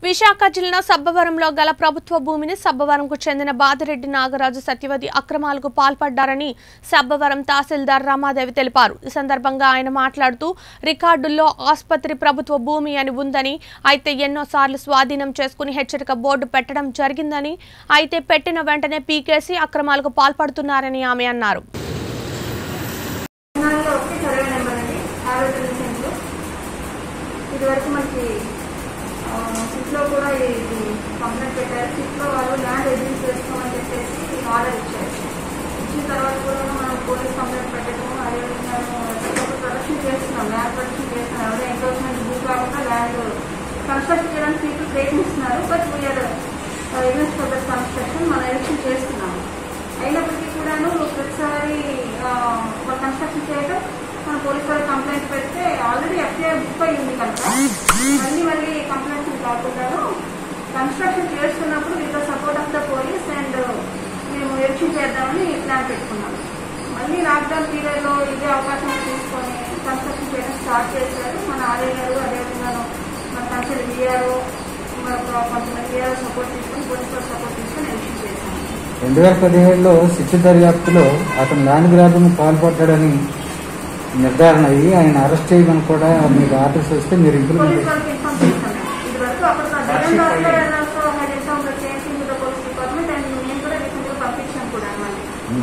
విశాఖ జిల్లా సబ్బవరంలో గల ప్రభుత్వ భూమిని సబ్బవరంకు చెందిన బాదిరెడ్డి నాగరాజు సత్యవతి అక్రమాలకు పాల్పడ్డారని సబ్బవరం తహసీల్దార్ రమాదేవి తెలిపారు ఈ సందర్భంగా ఆయన మాట్లాడుతూ రికార్డుల్లో ఆసుపత్రి ప్రభుత్వ భూమి అని ఉందని అయితే ఎన్నోసార్లు స్వాధీనం చేసుకుని హెచ్చరిక బోర్డు పెట్టడం జరిగిందని అయితే పెట్టిన వెంటనే పీకేసి అక్రమాలకు పాల్పడుతున్నారని ఆమె అన్నారు తెలంగాణలో ఒకటి సర్వే నెంబర్ అండి యాభై సెంట్లు ఇది వరకు మనకి సిట్లో కూడా ఇది కంప్లైంట్ పెట్టారు సిట్లో వాళ్ళు ల్యాండ్ ఎగ్జిట్ చేసుకోమని చెప్పేసి ఆర్డర్ ఇచ్చారు ఇచ్చిన తర్వాత కూడా మనం పోలీస్ కంప్లైంట్ పెట్టడం అదేవిధంగా ప్రొడక్షన్ చేస్తున్నాం ల్యాండ్ ప్రొడక్షన్ చేస్తున్నాం అదే ఎంక్రోచ్మెంట్ భూ కాకుండా ల్యాండ్ కన్స్ట్రక్ట్ చేయడానికి పీపుల్ ప్రయత్నిస్తున్నారు but VR invest for that construction మనం ఎలక్షన్ చేస్తున్నాము అయినప్పటికీ కూడాను ప్రతిసారి కన్స్ట్రక్షన్ చేయడం మన పోలీస్ వాళ్ళు కంప్లైంట్ పెడితే ఆల్రెడీ ఎఫ్ఐఆర్ బుక్ అయి ఉంది కనుక మళ్ళీ మళ్ళీ కంప్లైంట్స్ కాకుండా కన్స్ట్రక్షన్ చేస్తున్నప్పుడు with support of the police and మేము ఎలక్షన్ చేద్దామని ప్లాన్ పెట్టుకున్నాం మళ్ళీ లాక్డౌన్ పీరియడ్ లో ఇదే అవకాశం తీసుకొని కన్స్ట్రక్షన్ చేయడం స్టార్ట్ చేశారు మన ఆర్ఏ గారు అదేవిధంగా మన కన్సల్ట్ విఆర్ఓ కొంతమంది విఆర్ఓ సపోర్ట్ తీసుకొని పోలీస్ వాళ్ళు సపోర్ట్ తీసుకొని ఎలక్షన్ చేశాము రెండు వేల పదిహేడులో శిక్ష దర్యాప్తులో అతను ల్యాండ్ గ్రాబింగ్ పాల్పడ్డాడని నిర్ధారణ అయ్యి ఆయన అరెస్ట్ చేయమని కూడా మీకు ఆర్డర్స్ వస్తే మీరు పోలీస్ ఇంప్లిమెంట్ వాళ్ళకి ఇన్ఫార్మ్ చేస్తాను ఇది వరకు అప్పుడు Jagan doctor also had inform చేసింది ద పోలీస్ డిపార్ట్మెంట్ అండ్ నేను కూడా రీసెంట్ గా పంపించాను కూడా మళ్ళీ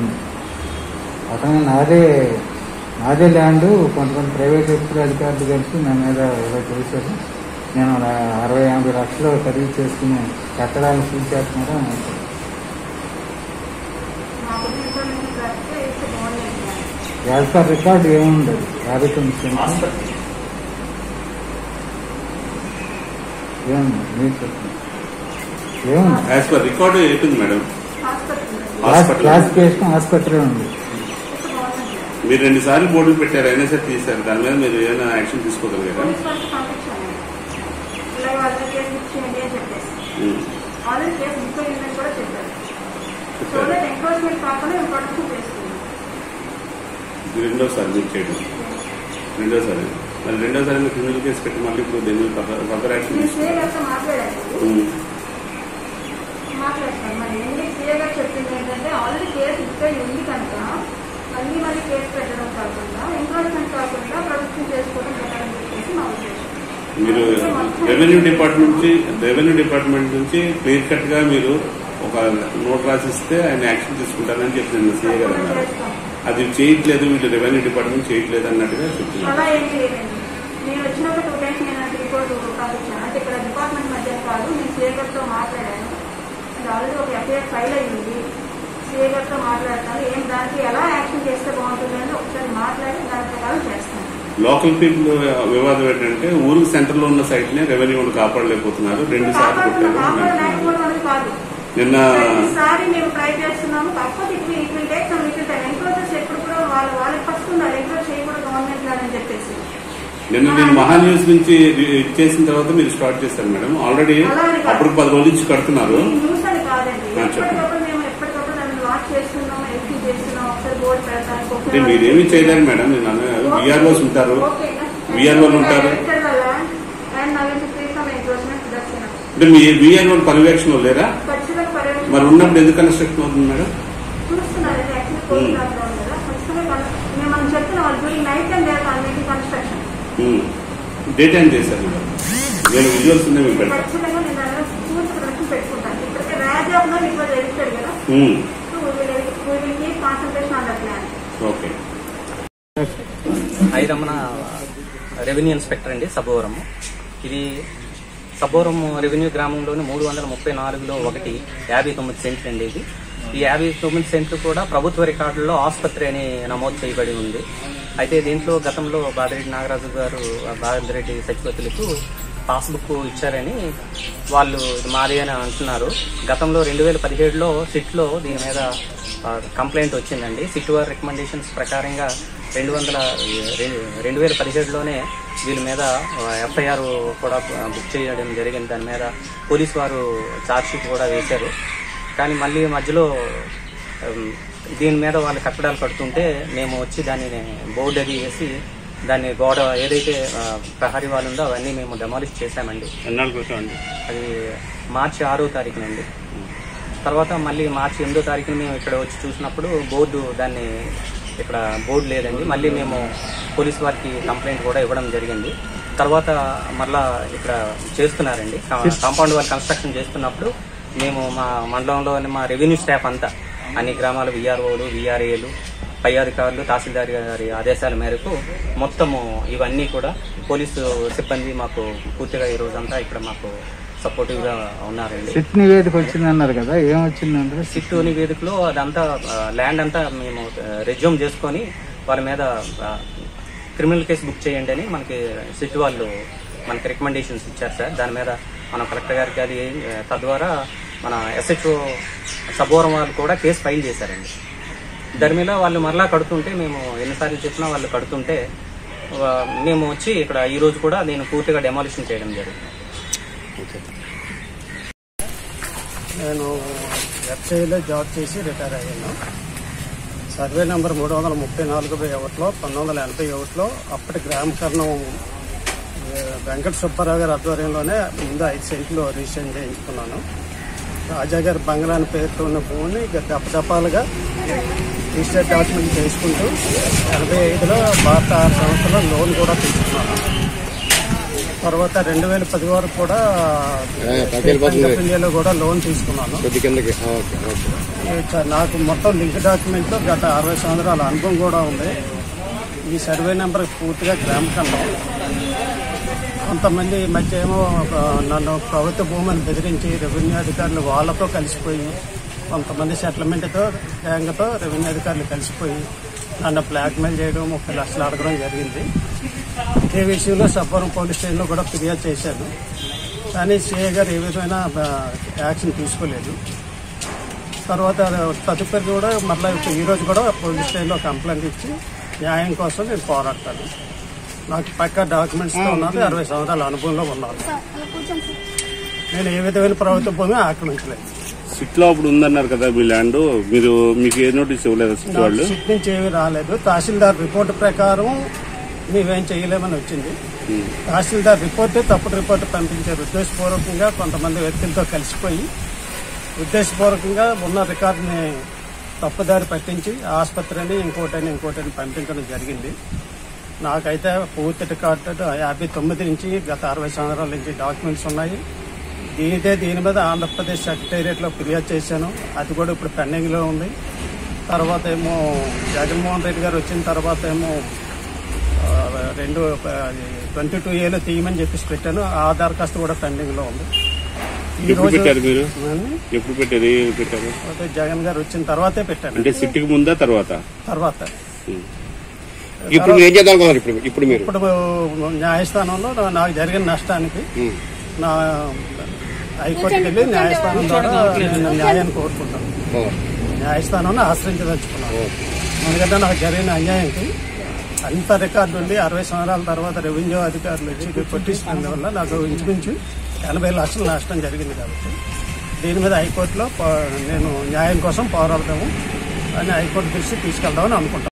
అతను నాదే నాదే ల్యాండ్ కొంతమంది ప్రైవేట్ వ్యక్తుల అధికారులు కలిసి నా మీద ఏదో చేశారు నేను నా అరవై యాభై లక్షలు ఖరీదు చేసుకుని కట్టడాలు చూసేస్తున్నాడు అని అంటారు. మాకు ఇన్ఫర్మేషన్ రాస్తే ఇస్తే బాగుంది యాజ్ పర్ రికార్డు ఏముండదు యాభై తొమ్మిది సెంట్లు ఏముంది మీరు చెప్పండి ఏముంది యాజ్ పర్ రికార్డు ఏంటుంది madam hospital class hospital classification ఆసుపత్రి ఉంది ఇస్తే బాగుంది మీరు రెండు సార్లు బోర్డులు పెట్టారు అయినా సరే తీశారు దాని మీద మీరు ఏమైనా యాక్షన్ తీసుకోగలిగారా పోలీస్ వాళ్ళకి పంపించాను ఇలా వాళ్ళకి కేసు బుక్ చేయండి అని చెప్పేసి ఉమ్. ఆల్రెడీ కేసు బుక్ అయ్యిందని కూడా చెప్పారు సో చెప్పారు దట్ ఎంక్రోచ్మెంట్ కాకుండా మేము ప్రొటెక్షన్ చేస్తున్నాం ఇది రెండోసారి మీరు చేయడం రెండోసారి మరి రెండోసారి మీరు క్రిమినల్ కేసు పెట్టి మళ్ళీ ఇప్పుడు దీని మీద ఫర్దర్ యాక్షన్ నేను తీసుకోవాలి సీఏ గారితో మాట్లాడాను మాట్లాడతాను మరి ఏంటి సీఏ గారు చెప్పింది ఏంటంటే ఆల్రెడీ కేసు బుక్ అయి ఉంది కనుక మళ్ళీ మళ్ళీ కేసు పెట్టడం కాకుండా ఎంక్రోచ్మెంట్ కాకుండా ప్రొటెక్షన్ చేసుకోవడం బెటర్ అని చెప్పేసి మా ఉద్దేశం మీరు రెవెన్యూ డిపార్ట్మెంట్ నుంచి రెవెన్యూ డిపార్ట్మెంట్ నుంచి క్లియర్ కట్ గా మీరు ఒక నోట్ రాసిస్తే ఆయన యాక్షన్ తీసుకుంటారని చెప్పింది సీఏ గారు అన్నారు చేస్తాం అది చేయట్లేదు వీళ్ళు రెవెన్యూ డిపార్ట్మెంట్ చేయట్లేదు అన్నట్టుగా చెప్తున్నారు అలా ఏం లేదండి నేను వచ్చినప్పుడు టూ టైమ్స్ నేను రిపోర్ట్ పంపించాను అంటే ఇక్కడ డిపార్ట్మెంట్ మధ్య కాదు నేను సీఏ గారితో మాట్లాడాను అండ్ ఆల్రెడీ ఒక ఎఫ్ఐఆర్ ఫైల్ అయ్యింది సీఏ గారితో మాట్లాడతాను ఏం దానికి ఎలా యాక్షన్ చేస్తే బాగుంటుంది అని ఒకసారి మాట్లాడి దాని ప్రకారం చేస్తాను లోకల్ పీపుల్ వివాదం ఏంటంటే ఊరికి సెంటర్ లో ఉన్న సైట్ ని రెవెన్యూ వాళ్ళు కాపాడలేకపోతున్నారు రెండు సార్లు కాపాడుతున్నాం కొట్టారు అని అంటున్నారు. కాపాడలేకపోవడం అనేది కాదు నిన్న ఈసారి మేము ట్రై చేస్తున్నాము కాకపోతే it it will take some little time encroaches ఎప్పుడు కూడా వాళ్ళ వాళ్ళకి ఫస్ట్ ఉండాలి ఎంక్రోచ్ చేయకూడదు గవర్నమెంట్ అని చెప్పేసి నిన్న నేను మహా న్యూస్ నుంచి ఇది చేసిన తర్వాత మీరు స్టార్ట్ చేశారు మేడం ఆల్రెడీ అలా అని కాదు. అప్పుడు పది రోజుల నుంచి కడుతున్నారు ఈ న్యూస్ అని కాదండి ఆ, చెప్పండి. ఎప్పటికప్పుడు మేము ఎప్పటికప్పుడు దాన్ని లాంచ్ చేస్తున్నాం ఎక్కి చేస్తున్నాం ఒకసారి బోర్డు పెడతానికి అంటే మీరేమీ చేయలేరు మేడం నేను విఆర్ఓస్ ఉంటారు విఆర్ఓలు ఉంటారు అంటే మీ విఆర్ఓ పర్యవేక్షణ లేరా ఖచ్చితంగా పర్యవేక్షణ మరి ఉన్నప్పుడు ఎందుకు కన్స్ట్రక్షన్ అవుతుంది మేడం చూస్తున్నారండి యాక్చువల్లీ కోవిడ్ లాక్డౌన్ కదా ఖచ్చితంగా కన్- మేము మనం చెప్తున్న వాళ్ళు డ్యూరింగ్ నైట్ టైం లేదు ఆల్రెడీ కన్స్ట్రక్షన్ డే టైం చేశారు మేడం నేను విజువల్స్ ఉన్నాయి మీకు పెడతాను ఖచ్చితంగా నేను దాని మీద పూర్తి ప్రొడక్షన్ పెట్టుకుంటాను ఇప్పటికే రాజా ఉన్నా ఇప్పుడు ఎడిస్తాడు కదా um, so will keep concentration on the plan okay I Ramana revenue inspector అండి సబ్బవరం ఇది సబ్బవరం రెవెన్యూ గ్రామంలోని మూడు వందల ముప్పై నాలుగులో ఒకటి యాభై తొమ్మిది సెంట్లు అండి ఇది ఈ యాభై తొమ్మిది సెంట్లు కూడా ప్రభుత్వ రికార్డుల్లో ఆసుపత్రి అని నమోదు చేయబడి ఉంది అయితే దీంట్లో గతంలో బాదిరెడ్డి నాగరాజు గారు బాదిరెడ్డి సచివతులకు పాస్బుక్ ఇచ్చారని వాళ్ళు ఇది మాది అని అంటున్నారు గతంలో రెండు వేల పదిహేడులో సిట్లో దీని మీద ఆ, కంప్లైంట్ వచ్చిందండి సిట్ వారి రికమెండేషన్స్ ప్రకారంగా రెండు వందల రెండు వేల పదిహేడులోనే వీళ్ళ మీద ఎఫ్ఐఆర్ కూడా బుక్ చేయడం జరిగింది దాని మీద పోలీస్ వారు ఛార్జ్షీట్ కూడా వేశారు కానీ మళ్ళీ మధ్యలో ఉమ్, దీని మీద వాళ్ళు కట్టడాలు కడుతుంటే మేము వచ్చి దానిని బోర్డు అది వేసి దాన్ని గోడ ఏదైతే ఆ, ప్రహరీ వాళ్ళు ఉందో అవన్నీ మేము డెమాలిష్ చేశామండి ఎన్నాళ్ళ క్రితం అండి అది మార్చి ఆరో తారీఖునండి తర్వాత మళ్ళీ మార్చి ఎనిమిదో తారీఖున మేము ఇక్కడ వచ్చి చూసినప్పుడు బోర్డు దాన్ని ఇక్కడ బోర్డు లేదండి మళ్ళీ మేము పోలీస్ వారికి కంప్లైంట్ కూడా ఇవ్వడం జరిగింది తర్వాత మళ్ళా ఇక్కడ చేస్తున్నారండి కా- కాంపౌండ్ వాళ్ళు కన్స్ట్రక్షన్ చేస్తున్నప్పుడు మేము మా మండలంలోని మా రెవెన్యూ స్టాఫ్ అంతా అన్ని గ్రామాల విఆర్ఓలు విఆర్ఏలు పై అధికారులు తహసీల్దార్ గారి ఆదేశాల మేరకు మొత్తము ఇవన్నీ కూడా పోలీసు సిబ్బంది మాకు పూర్తిగా ఈ రోజంతా ఇక్కడ మాకు సపోర్టివ్ గా ఉన్నారండి సిట్ నివేదిక వచ్చిందన్నారు కదా ఏం వచ్చిందంటే సిట్టు నివేదికలో అదంతా ఆ, ల్యాండ్ అంతా మేము రెజ్యూమ్ చేసుకొని వారి మీద ఆ, క్రిమినల్ కేసు బుక్ చేయండి అని మనకి సిట్ వాళ్ళు మనకి రికమెండేషన్స్ ఇచ్చారు సార్ దాని మీద మనం కలెక్టర్ గారికి అది ఆ, తద్వారా మన ఎస్హెచ్ఓ సబోరం వాళ్ళు కూడా కేసు ఫైల్ చేశారండి దాని మీద వాళ్ళు మరలా కడుతుంటే మేము ఎన్నిసార్లు చెప్పినా వాళ్ళు కడుతుంటే ఆ, మేము వచ్చి ఇక్కడ ఈ రోజు కూడా నేను పూర్తిగా డెమాలిషన్ చేయడం జరిగింది నేను ఎఫ్ఐలో జాబ్ చేసి రిటైర్ అయ్యాను సర్వే నెంబర్ మూడు వందల ముప్పై నాలుగు బై ఒకటిలో పంతొమ్మిది వందల ఎనభై ఒకటిలో అప్పటి గ్రామకరణం ఏ, వెంకట సుబ్బారావు గారి ఆధ్వర్యంలోనే ముందు ఐదు సెంట్లు రిజిస్ట్రేషన్ చేయించుకున్నాను రాజా గారి బంగ్లా అని పేరుతో ఉన్న భూమిని ఇక దపదపాలుగా రిజిస్టర్ డాక్యుమెంట్ చేసుకుంటూ ఎనభై ఐదులో భారత ఆరు సంవత్సరాలు లోన్ కూడా తీసుకున్నాను తర్వాత రెండు వేల పది వరకు కూడా స్టేట్ బ్యాంక్ ఆఫ్ ఇండియాలో కూడా లోన్ తీసుకున్నాను ఇక నాకు మొత్తం లింక్ డాక్యుమెంట్ గత అరవై సంవత్సరాల అనుభవం కూడా ఉంది ఈ సర్వే నెంబర్ పూర్తిగా గ్రామ ఖండం కొంతమంది ఈ మధ్య ఏమో ఒక నన్ను ప్రభుత్వ భూమిని బెదిరించి రెవెన్యూ అధికారులు వాళ్ళతో కలిసిపోయి కొంతమంది సెటిల్మెంట్తో గ్యాంగ్తో రెవెన్యూ అధికారులు కలిసిపోయి నన్ను బ్లాక్మెయిల్ చేయడం ముప్పై లక్షలు అడగడం జరిగింది ఇదే విషయంలో సబ్బవరం పోలీస్ స్టేషన్లో కూడా ఫిర్యాదు చేశాను కానీ సిఐ గారు ఏ విధమైన ఆ, యాక్షన్ తీసుకోలేదు తర్వాత తదుపరి కూడా మళ్ళీ ఇప్పుడు ఈ రోజు కూడా పోలీస్ స్టేషన్లో కంప్లైంట్ ఇచ్చి న్యాయం కోసం నేను పోరాడతాను నాకు పక్క డాక్యుమెంట్స్తో ఉన్నది అరవై సంవత్సరాల అనుభవంలో ఉన్నాను నేను ఏ విధమైన ప్రభుత్వ భూమి ఆక్రమించలేదు సిట్ లో అప్పుడు ఉందన్నారు కదా మీ ల్యాండ్ మీరు మీకు ఏ నోటీస్ ఇవ్వలేదు సిట్ నాకు వాళ్ళు సిట్ నుంచి ఏమీ రాలేదు తహసీల్దార్ రిపోర్ట్ ప్రకారం మేమేం చేయలేమని వచ్చింది తహసీల్దార్ రిపోర్ట్ తప్పుడు రిపోర్ట్ పంపించారు ఉద్దేశపూర్వకంగా కొంతమంది వ్యక్తులతో కలిసిపోయి ఉద్దేశపూర్వకంగా ఉన్న రికార్డుని తప్పుదారి పట్టించి ఆసుపత్రిని ఇంకోటని ఇంకోటని పంపించడం జరిగింది నాకైతే పూర్తి రికార్డు యాభై తొమ్మిది నుంచి గత అరవై సంవత్సరాల నుంచి డాక్యుమెంట్స్ ఉన్నాయి దీనిదే దీని మీద ఆంధ్రప్రదేశ్ సెక్రటేరియట్లో ఫిర్యాదు చేశాను అది కూడా ఇప్పుడు పెండింగ్లో ఉంది తర్వాత ఏమో జగన్మోహన్ రెడ్డి గారు వచ్చిన తర్వాత ఏమో ఆ, రెండు ట్వంటీ టూ ఏలో తీయమని చెప్పేసి పెట్టాను ఆ దరఖాస్తు కూడా పెండింగ్లో ఉంది ఈ ఎప్పుడు రోజు పెట్టారు మీరు ఉమ్, ఎప్పుడు పెట్టారు ఏ ఇయర్ పెట్టారు అయితే జగన్ గారు వచ్చిన తర్వాతే పెట్టాను అంటే సిట్కి ముందా తర్వాత తర్వాత ఇప్పుడు మీరు ఏం చేద్దాం అనుకున్నారు ఇప్పుడు ఇప్పుడు మీరు ఇప్పుడు న్యాయస్థానంలో నా- నాకు జరిగిన నష్టానికి ఉమ్. నా హైకోర్టుకి వెళ్ళి న్యాయస్థానం ద్వారా నేను న్యాయాన్ని కోరుకుంటాను ఓ, న్యాయస్థానాన్ని ఆశ్రయించదలుచుకున్నాను ఓ. ఎందుకంటే నాకు జరిగిన అన్యాయంకి అంత రికార్డు ఉండి అరవై సంవత్సరాల తర్వాత రెవెన్యూ అధికారులు వచ్చి కొట్టిస్తున్న వల్ల నాకు ఇంచుమించు ఎనభై లక్షల నష్టం జరిగింది కాబట్టి దీని మీద హైకోర్టులో పో- నేను న్యాయం కోసం పోరాడతాము అని హైకోర్టు దృష్టి తీసుకెళ్దామని అనుకుంటాను